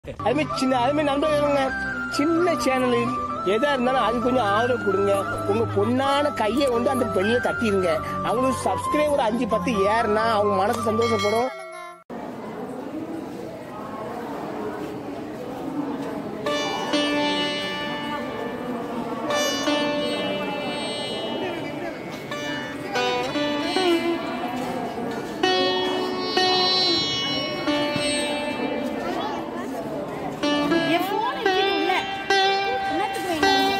அதுமாதிரி சின்ன அதுமாதிரி நண்பர்களுங்க சின்ன சேனலில் எதா இருந்தாலும் அது கொஞ்சம் ஆதரவு கொடுங்க உங்க பொண்ணான கையை வந்து அந்த பெண்ணியை தட்டிடுங்க அவங்களுக்கு சப்ஸ்கிரைபர் அஞ்சு பத்து ஏறுனா அவங்க மனசு சந்தோஷப்படும் என் phone இருக்குது உள்ள. என்னத்துக்கு வேணும்?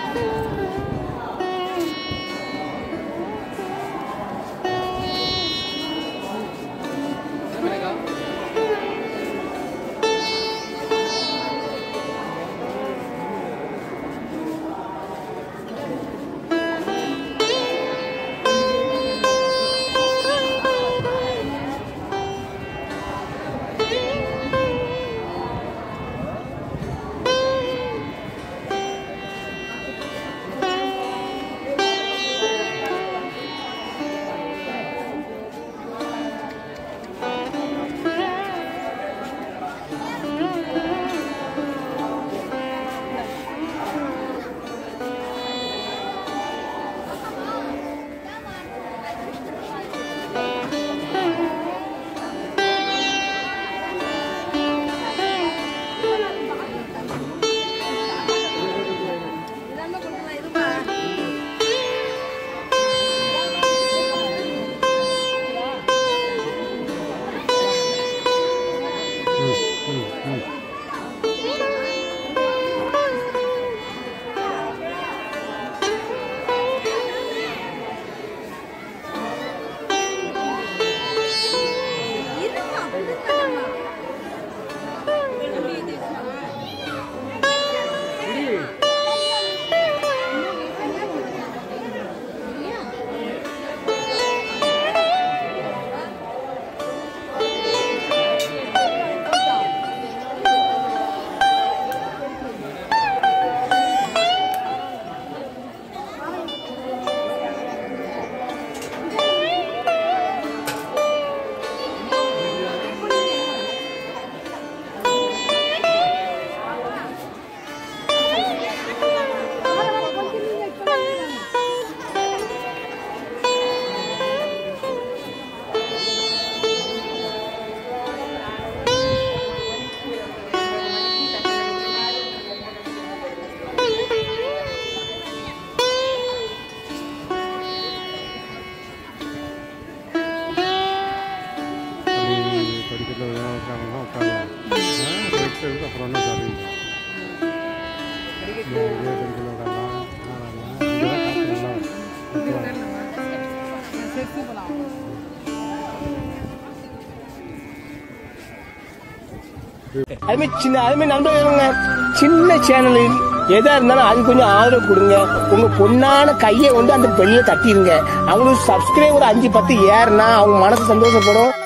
இருமா, இருமா. அப்படி படிக்கட்டில் உட்காரலாம் உட்காரலாம் ரெஸ்ட் எடுத்து அப்புறம் ஒன்றும் சாப்பிடுங்க இதே படிக்கட்டில் உட்காரலாம் இங்கே காற்று நல்லா வரும். அதுமாதிரி சின்ன அதுமாதிரி நண்பர்களுங்க சின்ன சேனலில் எதா இருந்தாலும் அது கொஞ்சம் ஆதரவு கொடுங்க உங்க பொண்ணான கையை வந்து அந்த பெண்ணியை தட்டிடுங்க அவங்களுக்கு சப்ஸ்கிரைபர் அஞ்சு பத்து ஏறுனா அவங்க மனசு சந்தோஷப்படும்